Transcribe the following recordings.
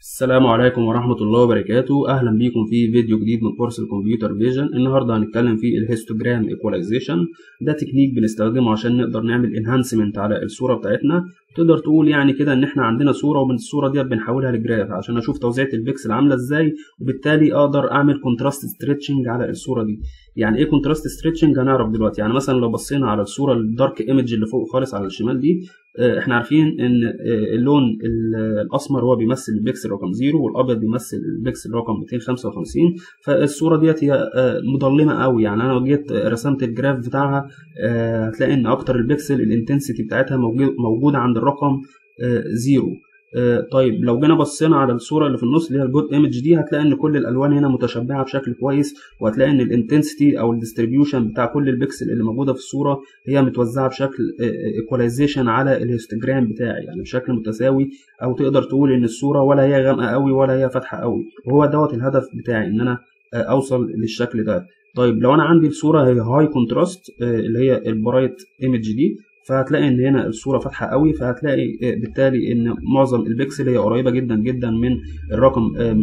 السلام عليكم ورحمة الله وبركاته أهلا بيكم في فيديو جديد من كورس الكمبيوتر فيجن النهاردة هنتكلم في الهيستوجرام ايكواليزيشن ده تكنيك بنستخدمه عشان نقدر نعمل انهانسمنت على الصورة بتاعتنا تقدر تقول يعني كده ان احنا عندنا صورة ومن الصورة دي بنحولها لجراف عشان اشوف توزيعة البكسل عاملة ازاي وبالتالي اقدر اعمل كونتراست ستريتشنج على الصورة دي يعني ايه كونتراست ستريتشنج هنعرف دلوقتي يعني مثلا لو بصينا على الصورة الدارك ايمج اللي فوق خالص على الشمال دي احنا عارفين ان اللون الاسمر هو بيمثل البكسل رقم 0 والابيض بيمثل البكسل رقم 255 فالصوره ديت هي مظلمه قوي يعني انا لو جيت رسمت الجراف بتاعها هتلاقي ان اكتر البكسل الانتنسيتي بتاعتها موجوده عند الرقم 0 طيب لو جينا بصينا على الصوره اللي في النص اللي هي الجود ايمج دي هتلاقي ان كل الالوان هنا متشبعه بشكل كويس وهتلاقي ان الانتنسيتي او الديستريبيوشن بتاع كل البكسل اللي موجوده في الصوره هي متوزعه بشكل ايكواليزيشن على الهيستوجرام بتاعي يعني بشكل متساوي او تقدر تقول ان الصوره ولا هي غامقه قوي ولا هي فاتحه قوي وهو دوت الهدف بتاعي ان انا اوصل للشكل ده طيب لو انا عندي الصوره هي هاي كونتراست اللي هي البرايت ايمج دي فهتلاقي ان هنا الصوره فاتحه قوي فهتلاقي بالتالي ان معظم البكسل هي قريبه جدا جدا من الرقم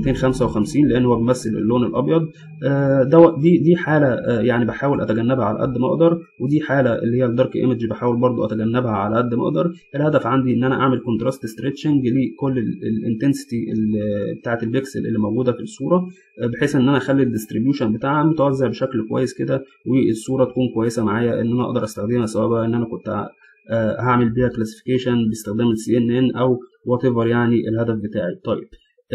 255 لان هو بيمثل اللون الابيض ده دي دي حاله يعني بحاول اتجنبها على قد ما اقدر ودي حاله اللي هي الدارك ايمج بحاول برضو اتجنبها على قد ما اقدر الهدف عندي ان انا اعمل كونتراست ستريتشنج لكل الانتنسيتي بتاعه البكسل اللي موجوده في الصوره بحيث ان انا اخلي الديستريبيوشن بتاعها متوزع بشكل كويس كده والصوره تكون كويسه معايا ان انا اقدر استخدمها سواء بقى ان انا كنت هعمل بيها كلاسيفيكيشن باستخدام السي ان ان او وات ايفر يعني الهدف بتاعي طيب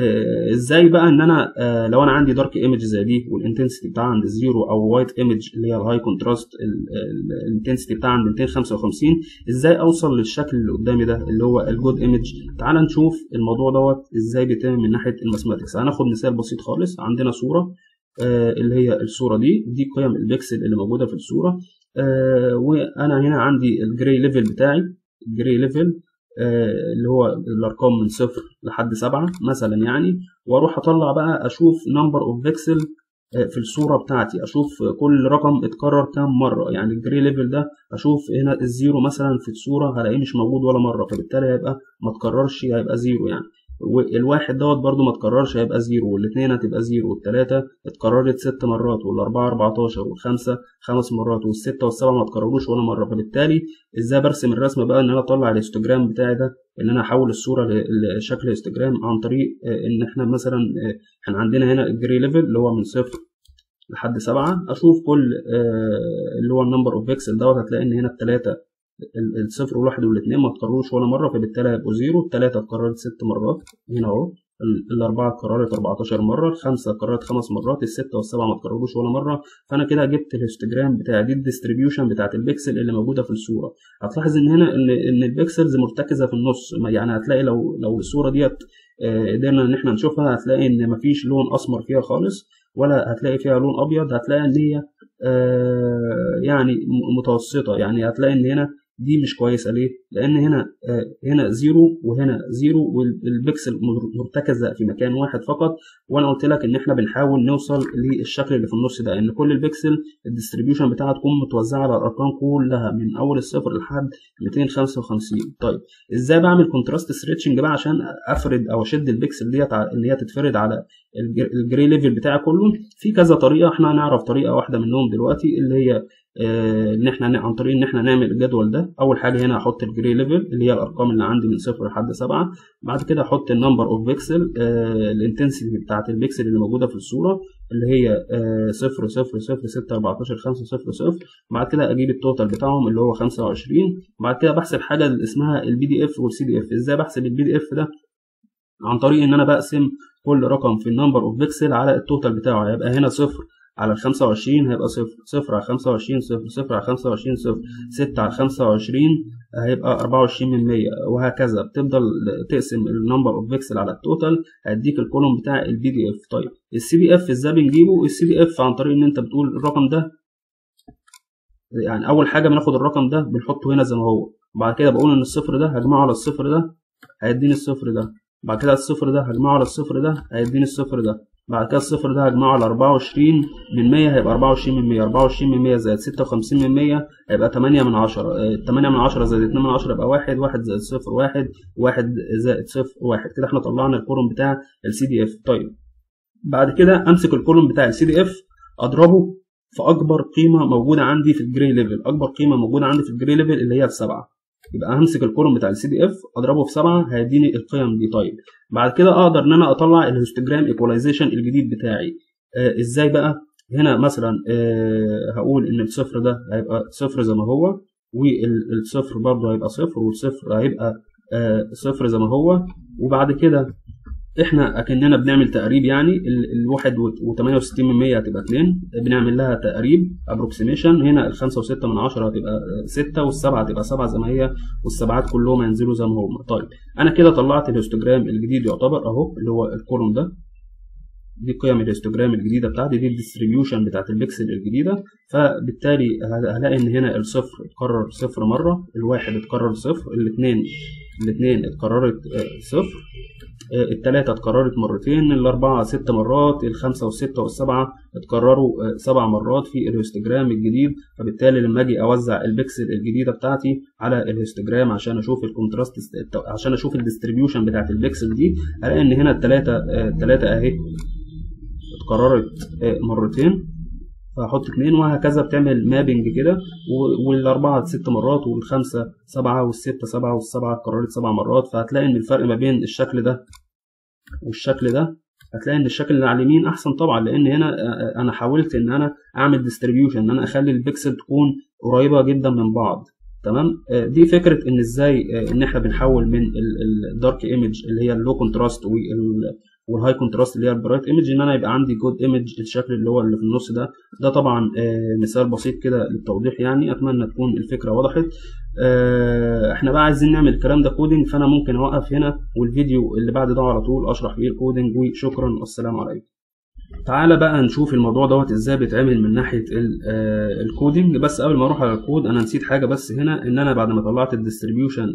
آه ازاي بقى ان انا آه لو انا عندي دارك ايمج زي دي والانتنسيتي بتاعها عند الزيرو او وايت ايمج اللي هي الهاي كونتراست الانتنسيتي بتاعها عند 255 ازاي اوصل للشكل اللي قدامي ده اللي هو الجود ايمج تعال نشوف الموضوع دوت ازاي بيتم من ناحيه الماثماتكس هناخد مثال بسيط خالص عندنا صوره آه اللي هي الصوره دي دي قيم البكسل اللي موجوده في الصوره آه وانا هنا عندي الجراي ليفل بتاعي الجراي ليفل آه اللي هو الارقام من صفر لحد سبعة مثلا يعني واروح اطلع بقى اشوف نمبر اوف بيكسل في الصورة بتاعتي اشوف كل رقم اتكرر كام مرة يعني الجري ليفل ده اشوف هنا الزيرو مثلا في الصورة هلاقيه مش موجود ولا مرة فبالتالي هيبقى ما اتكررش هيبقى زيرو يعني والواحد دوت برضو ما اتكررش هيبقى زيرو والاثنين هتبقى زيرو والتلاتة اتكررت ست مرات والأربعة أربعتاشر والخمسة خمس مرات والستة والسبعة ما اتكرروش ولا مرة فبالتالي ازاي برسم الرسمة بقى ان انا اطلع الهيستوجرام بتاعي ده ان انا احول الصورة لشكل هيستوجرام عن طريق ان احنا مثلا احنا عندنا هنا الجري ليفل اللي هو من صفر لحد سبعة اشوف كل اللي هو النمبر اوف بيكسل دوت هتلاقي ان هنا التلاتة الصفر والواحد والاثنين ما اتكرروش ولا مرة فبالتالي هيبقوا زيرو التلاتة اتكررت ست مرات هنا اهو الأربعة اتكررت 14 مرة الخمسة اتكررت خمس مرات الستة والسبعة ما اتكرروش ولا مرة فأنا كده جبت الهيستوجرام بتاع دي الديستريبيوشن بتاعت البكسل اللي موجودة في الصورة هتلاحظ إن هنا إن إن البكسلز مرتكزة في النص يعني هتلاقي لو لو الصورة ديت قدرنا إن إحنا نشوفها هتلاقي إن مفيش لون أسمر فيها خالص ولا هتلاقي فيها لون أبيض هتلاقي إن هي يعني متوسطة يعني هتلاقي إن هنا دي مش كويسه ليه؟ لان هنا آه هنا زيرو وهنا زيرو والبكسل مرتكزه في مكان واحد فقط وانا قلت لك ان احنا بنحاول نوصل للشكل اللي في النص ده ان كل البكسل الديستريبيوشن بتاعها تكون متوزعه على الارقام كلها من اول الصفر لحد 255 طيب ازاي بعمل كونتراست ستريتشنج بقى عشان افرد او اشد البكسل ديت ان هي تتفرد على الجري ليفل بتاعي كله في كذا طريقه احنا هنعرف طريقه واحده منهم دلوقتي اللي هي ان احنا عن طريق ان احنا نعمل الجدول ده اول حاجه هنا احط الجري ليفل اللي هي الارقام اللي عندي من صفر لحد سبعة بعد كده احط النمبر اوف بيكسل الانتنسيتي بتاعت البيكسل اللي موجوده في الصوره اللي هي صفر صفر صفر ستة أربعتاشر خمسة صفر صفر بعد كده اجيب التوتال بتاعهم اللي هو خمسة وعشرين بعد كده بحسب حاجه اسمها البي دي اف والسي دي اف ازاي بحسب البي دي اف ده عن طريق ان انا بقسم كل رقم في النمبر اوف بيكسل على التوتال بتاعه هيبقى هنا صفر على الخمسة وعشرين هيبقى صفر صفر على خمسة وعشرين صفر صفر على خمسة وعشرين صفر ستة على خمسة وعشرين هيبقى أربعة وعشرين من مية وهكذا بتفضل تقسم النمبر اوف بيكسل على التوتال هيديك الكولوم بتاع البي دي اف طيب السي دي اف ازاي بنجيبه السي دي اف عن طريق ان انت بتقول الرقم ده يعني اول حاجه بناخد الرقم ده بنحطه هنا زي ما هو بعد كده بقول ان الصفر ده هجمعه على الصفر ده هيديني الصفر ده بعد كده الصفر ده هجمعه على الصفر ده هيديني الصفر ده بعد كده الصفر ده هجمعه على 24 من 100 هيبقى 24 من 100 24 من 100 زائد 56 من 100 هيبقى 8 من 10 8 من 10 زائد 2 من 10 يبقى 1 1 زائد 0 1 1 زائد 0 1 كده احنا طلعنا الكولوم بتاع السي دي اف طيب بعد كده امسك الكولوم بتاع السي دي اف اضربه في اكبر قيمه موجوده عندي في الجري ليفل اكبر قيمه موجوده عندي في الجري ليفل اللي هي في 7 يبقى همسك الكولوم بتاع السي دي اف اضربه في 7 هيديني القيم دي طيب بعد كده اقدر ان انا اطلع الهيستوجرام ايكولايزيشن الجديد بتاعي آه ازاي بقى هنا مثلا آه هقول ان الصفر ده هيبقى صفر زي ما هو والصفر برضه هيبقى صفر والصفر هيبقى آه صفر زي ما هو وبعد كده احنا اكننا بنعمل تقريب يعني الواحد و68 من 100 هتبقى 2 بنعمل لها تقريب ابروكسيميشن هنا الخمسة وستة من عشرة هتبقى 6 والسبعة هتبقى 7 زي ما هي والسبعات كلهم هينزلوا زي ما هم طيب انا كده طلعت الهيستوجرام الجديد يعتبر اهو اللي هو الكولوم ده دي قيم الهيستوجرام الجديده بتاعتي دي الديستريبيوشن بتاعت البكسل الجديده فبالتالي هلاقي ان هنا الصفر اتكرر صفر مره الواحد اتكرر صفر الاثنين الاثنين اتكررت صفر التلاتة اتكررت مرتين الأربعة ست مرات الخمسة والستة والسبعة اتكرروا سبع مرات في الهيستوجرام الجديد فبالتالي لما أجي أوزع البكسل الجديدة بتاعتي على الهيستوجرام عشان أشوف الكونتراست عشان أشوف الديستريبيوشن بتاعت البكسل دي ألاقي إن هنا التلاتة التلاتة أهي اتكررت مرتين فهحط اتنين وهكذا بتعمل مابنج كده والأربعة ست مرات والخمسة سبعة والستة سبعة والسبعة اتكررت سبع مرات فهتلاقي إن الفرق ما بين الشكل ده والشكل ده هتلاقي إن الشكل اللي على اليمين أحسن طبعا لأن هنا أنا حاولت إن أنا أعمل ديستريبيوشن إن أنا أخلي البكسل تكون قريبة جدا من بعض تمام دي فكره ان ازاي ان احنا بنحول من الدارك ايمج اللي هي اللو كونتراست والهاي كونتراست اللي هي البرايت ايمج ان انا يبقى عندي جود ايمج الشكل اللي هو اللي في النص ده ده طبعا مثال بسيط كده للتوضيح يعني اتمنى تكون الفكره وضحت احنا بقى عايزين نعمل الكلام ده كودنج فانا ممكن اوقف هنا والفيديو اللي بعد ده على طول اشرح فيه الكودنج وشكرا والسلام عليكم تعالى بقى نشوف الموضوع دوت ازاي بيتعمل من ناحيه الكودينج بس قبل ما اروح على الكود انا نسيت حاجه بس هنا ان انا بعد ما طلعت الديستريبيوشن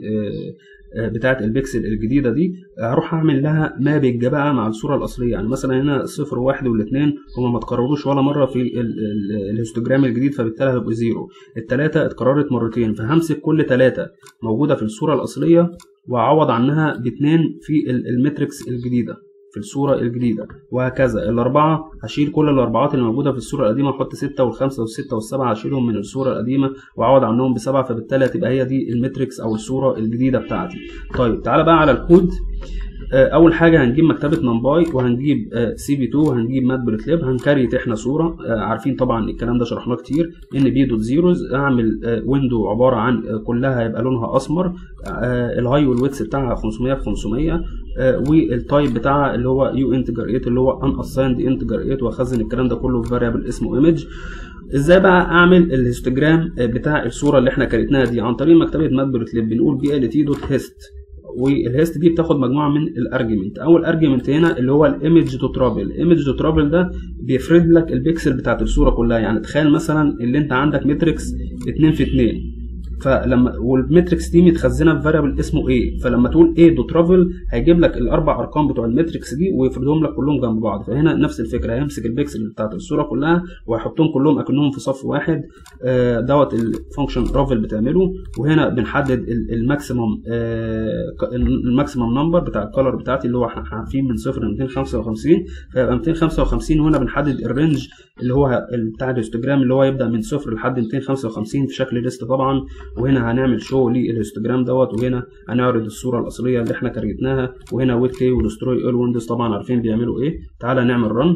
بتاعه البكسل الجديده دي هروح اعمل لها مابنج بقى مع الصوره الاصليه يعني مثلا هنا الصفر والواحد والاثنين هما ما اتكرروش ولا مره في الهيستوجرام الجديد فبالتالي هيبقوا زيرو الثلاثه اتكررت مرتين فهمسك كل ثلاثه موجوده في الصوره الاصليه واعوض عنها باثنين في المتريكس الجديده في الصورة الجديدة وهكذا الأربعة هشيل كل الأربعات اللي موجودة في الصورة القديمة وأحط ستة والخمسة والستة والسبعة هشيلهم من الصورة القديمة وأعوض عنهم بسبعة فبالتالي هتبقى هي دي المتريكس أو الصورة الجديدة بتاعتي. طيب تعالى بقى على الكود اول حاجه هنجيب مكتبه نمباي وهنجيب سي بي 2 وهنجيب مات ليب هنكريت احنا صوره عارفين طبعا الكلام ده شرحناه كتير ان بي دوت زيروز اعمل ويندو عباره عن كلها هيبقى لونها اسمر الهاي والويتس بتاعها 500 في 500 والتايب بتاعها اللي هو يو انتجر 8 اللي هو ان اسايند انتجر 8 واخزن الكلام ده كله في فاريبل اسمه ايمج ازاي بقى اعمل الهيستوجرام بتاع الصوره اللي احنا كريتناها دي عن طريق مكتبه مات ليب بنقول بي ال تي دوت هيست والهيست دي بتاخد مجموعه من الارجيومنت اول ارجيومنت هنا اللي هو الايمج تو ترابل الايمج تو ترابل ده بيفرد لك البكسل بتاعت الصوره كلها يعني تخيل مثلا اللي انت عندك متريكس 2 في 2 فلما والمتريكس دي متخزنه في فاريبل اسمه A فلما تقول A دوت ترافل هيجيب لك الاربع ارقام بتوع المتريكس دي ويفردهم لك كلهم جنب بعض فهنا نفس الفكره هيمسك البكسل بتاعت الصوره كلها وهيحطهم كلهم اكنهم في صف واحد آه دوت الفانكشن رافل بتعمله وهنا بنحدد الماكسيمم آه الماكسيمم نمبر بتاع الكالر بتاعتي اللي هو احنا عارفين من صفر ل 255 فيبقى 255 وهنا بنحدد الرينج اللي هو بتاع الهيستوجرام اللي هو يبدا من صفر لحد 255 في شكل ليست طبعا وهنا هنعمل شو للهيستوجرام دوت وهنا هنعرض الصوره الاصليه اللي احنا كريتناها وهنا ويت كي ودستروي اول ويندوز طبعا عارفين بيعملوا ايه تعالى نعمل رن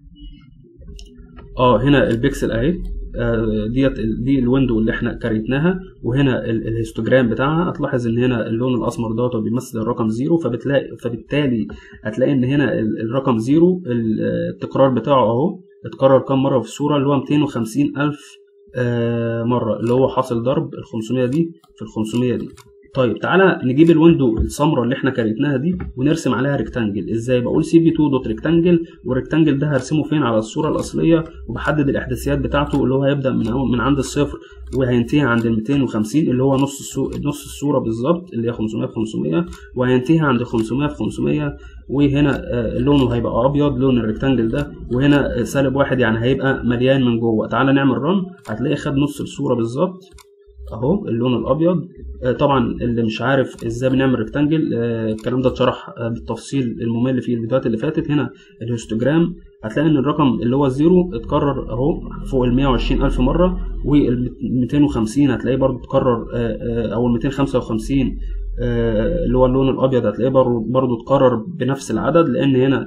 اه هنا البكسل اهي آه ديت دي الويندو اللي احنا كريتناها وهنا الهيستوجرام بتاعها هتلاحظ ان هنا اللون الاسمر دوت بيمثل الرقم زيرو فبتلاقي فبالتالي هتلاقي ان هنا الرقم زيرو التكرار بتاعه اهو اتكرر كام مره في الصوره اللي هو 250 الف آه مرة اللي هو حاصل ضرب ال 500 دي في ال 500 دي طيب تعالى نجيب الويندو السمراء اللي احنا كريتناها دي ونرسم عليها ريكتانجل ازاي بقول سي في 2 دوت ريكتانجل والريكتانجل ده هرسمه فين على الصوره الاصليه وبحدد الاحداثيات بتاعته اللي هو هيبدا من من عند الصفر وهينتهي عند ال 250 اللي هو نص السو... نص الصوره بالظبط اللي هي 500 في 500 وهينتهي عند 500 في 500 وهنا لونه هيبقى ابيض لون الريكتانجل ده وهنا سالب واحد يعني هيبقى مليان من جوه تعالى نعمل رن هتلاقي خد نص الصوره بالظبط اهو اللون الابيض طبعا اللي مش عارف ازاي بنعمل ريكتانجل الكلام ده اتشرح بالتفصيل الممل في الفيديوهات اللي فاتت هنا الهيستوجرام هتلاقي ان الرقم اللي هو الزيرو اتكرر اهو فوق ال 120 الف مره وال 250 هتلاقيه برضو اتكرر او ال 255 اللي هو اللون الابيض هتلاقيه برضو اتكرر بنفس العدد لان هنا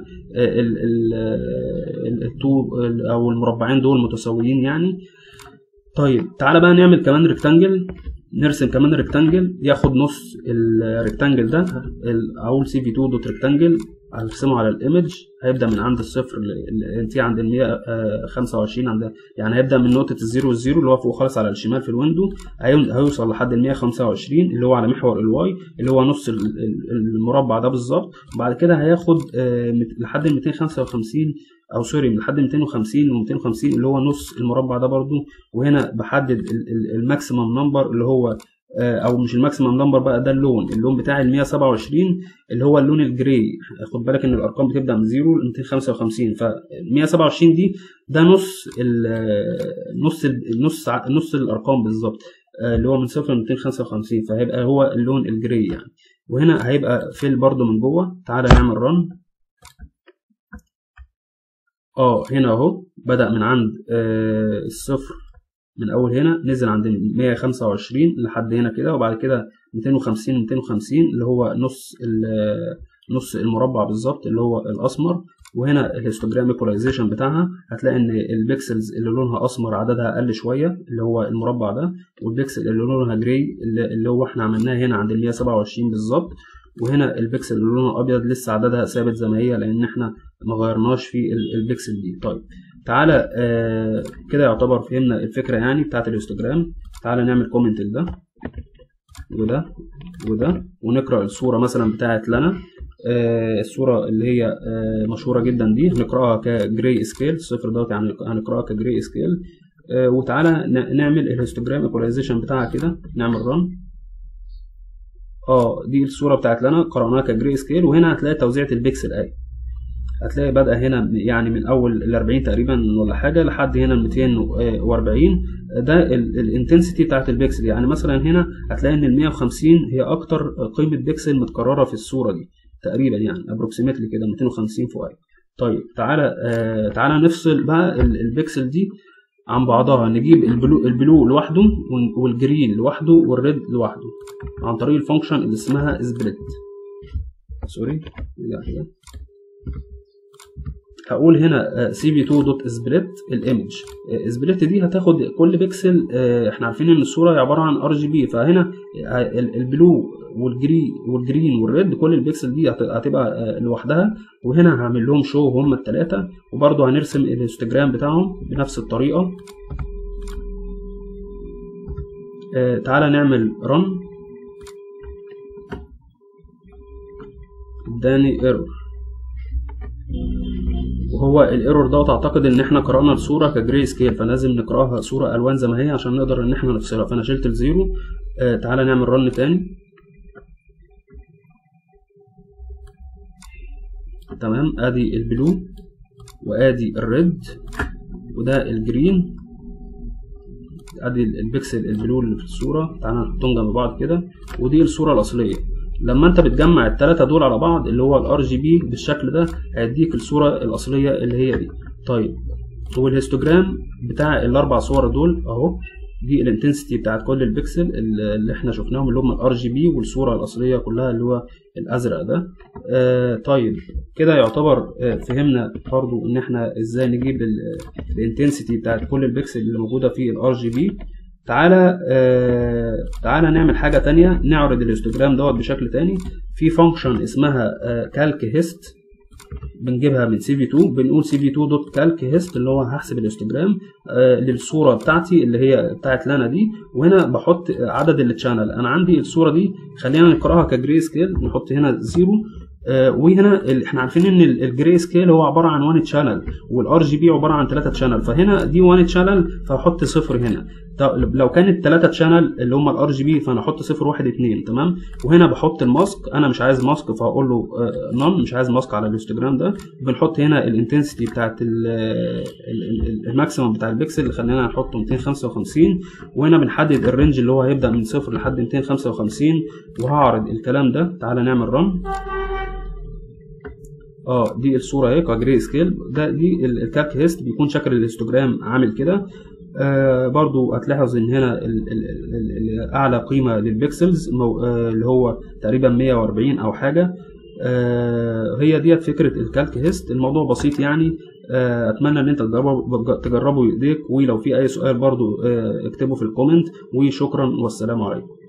الطول او المربعين دول متساويين يعني طيب تعالى بقى نعمل كمان ريكتانجل نرسم كمان ريكتانجل ياخد نص الريكتانجل ده اقول سي في 2 دوت ريكتانجل هرسمه على الايمج هيبدا من عند الصفر ينتهي عند ال 125 عند يعني هيبدا من نقطه الزيرو والزيرو اللي هو فوق خالص على الشمال في الويندو هيوصل لحد ال 125 اللي هو على محور الواي اللي هو نص المربع ده بالظبط وبعد كده هياخد لحد ال 255 او سوري من لحد 250 و 250 اللي هو نص المربع ده برضو وهنا بحدد الماكسيمم نمبر اللي هو او مش الماكسيمم نمبر بقى ده اللون اللون بتاع ال 127 اللي هو اللون الجراي خد بالك ان الارقام بتبدا من 0 ل 255 ف 127 دي ده نص ال نص ال نص نص الارقام بالظبط اللي هو من 0 ل 255 فهيبقى هو اللون الجراي يعني وهنا هيبقى فيل برضو من جوه تعالى نعمل رن اه هنا اهو بدأ من عند آه الصفر من اول هنا نزل عند 125 لحد هنا كده وبعد كده 250 250 اللي هو نص نص المربع بالظبط اللي هو الاسمر وهنا الهيستوجرام ايكولايزيشن بتاعها هتلاقي ان البيكسلز اللي لونها اسمر عددها اقل شويه اللي هو المربع ده والبيكسل اللي لونها جراي اللي هو احنا عملناها هنا عند ال 127 بالظبط وهنا البيكسل اللي لونها ابيض لسه عددها ثابت زي ما هي لان احنا ما غيرناش في البيكسل دي طيب تعالى آه كده يعتبر فهمنا الفكره يعني بتاعت الهيستوجرام تعالى نعمل كومنت لده وده وده ونقرا الصوره مثلا بتاعت لنا آه الصوره اللي هي آه مشهوره جدا دي هنقراها كجراي سكيل الصفر دوت يعني هنقراها كجراي سكيل آه وتعالى نعمل الهيستوجرام ايكولايزيشن بتاعها كده نعمل رن اه دي الصوره بتاعت لنا قراناها كجراي سكيل وهنا هتلاقي توزيعه البيكسل اهي هتلاقي بدأ هنا يعني من أول ال 40 تقريبا ولا حاجة لحد هنا ال 240 ده الانتنسيتي بتاعت البيكسل يعني مثلا هنا هتلاقي إن ال 150 هي أكتر قيمة بيكسل متكررة في الصورة دي تقريبا يعني ابروكسيمتلي كده 250 فوق طيب تعالى آه تعالى نفصل بقى البيكسل دي عن بعضها نجيب البلو, البلو لوحده والجرين لوحده والريد لوحده عن طريق الفانكشن اللي اسمها سبليت سوري هقول هنا سي في 2 دوت سبليت الايمج سبليت دي هتاخد كل بيكسل احنا عارفين ان الصوره عباره عن ار جي بي فهنا البلو والجري والجرين والريد كل البيكسل دي هتبقى لوحدها وهنا هعمل لهم شو هم الثلاثه وبرده هنرسم الانستجرام بتاعهم بنفس الطريقه تعالى نعمل رن اداني ايرور وهو الايرور دوت اعتقد ان احنا قرانا الصوره كجري سكيل فلازم نقراها صوره الوان زي ما هي عشان نقدر ان احنا نفصلها فانا شلت الزيرو آه تعالى نعمل رن تاني تمام ادي البلو وادي الريد وده الجرين ادي البكسل البلو اللي في الصوره تعالى نحطهم جنب بعض كده ودي الصوره الاصليه لما انت بتجمع التلاتة دول على بعض اللي هو الار جي بي بالشكل ده هيديك الصورة الأصلية اللي هي دي طيب والهيستوجرام بتاع الأربع صور دول أهو دي الانتنسيتي بتاعت كل البكسل اللي احنا شفناهم اللي هم الار جي بي والصورة الأصلية كلها اللي هو الأزرق ده آه طيب كده يعتبر آه فهمنا برضو إن احنا ازاي نجيب الانتنسيتي بتاعت كل البكسل اللي موجودة في الار جي بي تعالى آه تعالى نعمل حاجة تانية نعرض الهيستوجرام دوت بشكل تاني في فانكشن اسمها آه كالك هيست بنجيبها من سي في 2 بنقول سي في 2 دوت كالك هيست اللي هو هحسب الاستجرام آه للصوره بتاعتي اللي هي بتاعت لانا دي وهنا بحط عدد التشانل انا عندي الصوره دي خلينا نقراها كجري سكيل نحط هنا زيرو آه وهنا احنا عارفين ان الجري سكيل هو عباره عن 1 تشانل والار جي بي عباره عن 3 تشانل فهنا دي 1 تشانل فهحط صفر هنا لو كانت 3 تشانل اللي هم الار جي بي فانا احط صفر واحد اتنين تمام وهنا بحط الماسك انا مش عايز ماسك فهقول له نون مش عايز ماسك على الانستجرام ده بنحط هنا الانتنسيتي بتاعت الماكسيمم بتاع البكسل اللي خلينا نحطه 255 وهنا بنحدد الرينج اللي هو هيبدا من صفر لحد 255 وهعرض الكلام ده تعالى نعمل رن اه دي الصوره اهي كجري سكيل ده دي الكالك هيست بيكون شكل الهيستوجرام عامل كده آه برضو هتلاحظ ان هنا ال ال ال اعلى قيمه للبكسلز آه اللي هو تقريبا 140 او حاجه آه هي ديت فكره الكالك هيست الموضوع بسيط يعني آه اتمنى ان انت تجربه تجربه بايديك ولو في اي سؤال برضو آه اكتبه في الكومنت وشكرا والسلام عليكم